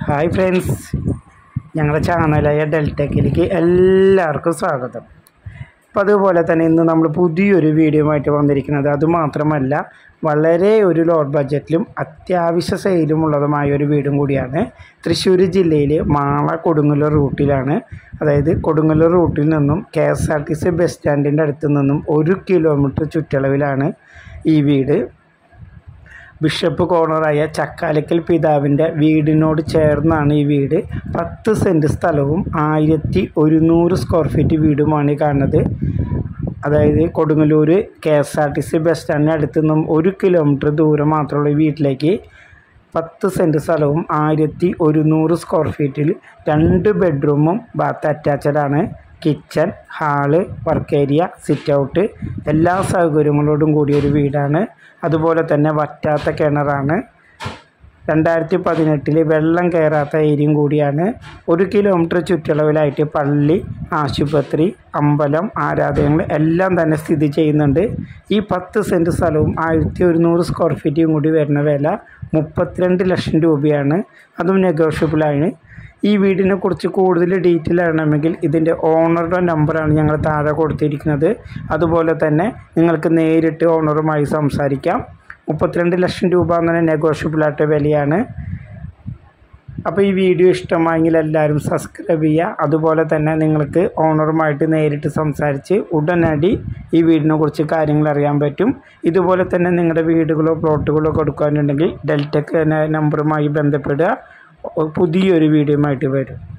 hi friends ഞങ്ങളുടെ ചാനലായ ഡെൽടെക്കിലേക്ക് എല്ലാവർക്കും സ്വാഗതം അപ്പോൾ അതുപോലെ തന്നെ ഇന്ന് നമ്മൾ പുതിയൊരു വീഡിയോയുമായിട്ട് വന്നിരിക്കുന്നത് അതുമാത്രമല്ല വളരെ ഒരു ലോഡ് ബഡ്ജറ്റിലും അത്യാവശ്യ സെയിലുമുള്ളതുമായ ഒരു വീടും കൂടിയാണ് തൃശ്ശൂർ ജില്ലയിൽ മാള കൊടുങ്ങല്ലൂർ റൂട്ടിലാണ് അതായത് കൊടുങ്ങല്ലൂർ റൂട്ടിൽ നിന്നും K S R T C bus സ്റ്റാൻഡിൻ്റെ അടുത്ത് നിന്നും ഒരു കിലോമീറ്റർ ചുറ്റളവിലാണ് ഈ വീട് ബിഷപ്പ് കോർണറായ ചക്കാലക്കൽ പിതാവിൻ്റെ വീടിനോട് ചേർന്നാണ് ഈ വീട് പത്ത് സെൻറ്റ് സ്ഥലവും ആയിരത്തി ഒരുന്നൂറ് സ്ക്വയർ ഫീറ്റ് വീടുമാണ് ഈ കാണുന്നത് അതായത് Kodungallur K S R T C bus സ്റ്റാൻഡിന് അടുത്ത് നിന്നും ഒരു കിലോമീറ്റർ ദൂരം മാത്രമുള്ള ഈ വീട്ടിലേക്ക് പത്ത് സെൻറ്റ് സ്ഥലവും ആയിരത്തി ഒരുന്നൂറ് സ്ക്വയർ ഫീറ്റിൽ രണ്ട് ബെഡ്റൂമും ബാത്ത് അറ്റാച്ചഡ് ആണ് kitchen hall work area sit out എല്ലാ സൗകര്യങ്ങളോടും കൂടിയ ഒരു വീടാണ് അതുപോലെ തന്നെ വറ്റാത്ത കിണറാണ് രണ്ടായിരത്തി പതിനെട്ടിൽ വെള്ളം കയറാത്ത ഏരിയയും കൂടിയാണ് ഒരു കിലോമീറ്റർ ചുറ്റളവിലായിട്ട് പള്ളി ആശുപത്രി അമ്പലം ആരാധനകൾ എല്ലാം തന്നെ സ്ഥിതി ചെയ്യുന്നുണ്ട് ഈ പത്ത് സെൻറ്റ് സ്ഥലവും ആയിരത്തി ഒരുന്നൂറ് സ്ക്വയർ ഫീറ്റും കൂടി വരുന്ന വില മുപ്പത്തിരണ്ട് ലക്ഷം രൂപയാണ് അതും നെഗോഷ്യബിളാണ് ഈ വീടിനെ കുറിച്ച് കൂടുതൽ ഡീറ്റെയിൽ അറിയണമെങ്കിൽ ഇതിൻ്റെ ഓണറുടെ നമ്പറാണ് ഞങ്ങൾ താഴെ കൊടുത്തിരിക്കുന്നത് അതുപോലെ തന്നെ നിങ്ങൾക്ക് നേരിട്ട് ഓണറുമായി സംസാരിക്കാം മുപ്പത്തിരണ്ട് ലക്ഷം രൂപ എന്ന നെഗോഷ്യബിളായിട്ട് വിലയാണ് അപ്പോൾ ഈ വീഡിയോ ഇഷ്ടമായെങ്കിൽ എല്ലാവരും സബ്സ്ക്രൈബ് ചെയ്യുക അതുപോലെ തന്നെ നിങ്ങൾക്ക് ഓണറുമായിട്ട് നേരിട്ട് സംസാരിച്ച് ഉടനടി ഈ വീടിനെ കുറിച്ച് കാര്യങ്ങൾ അറിയാൻ പറ്റും ഇതുപോലെ തന്നെ നിങ്ങളുടെ വീടുകളോ പ്ലോട്ടുകളോ കൊടുക്കാനുണ്ടെങ്കിൽ ഡെൽറ്റക്ക് എന്ന നമ്പറുമായി ബന്ധപ്പെടുക പുതിയൊരു വീഡിയോയുമായിട്ട് വരും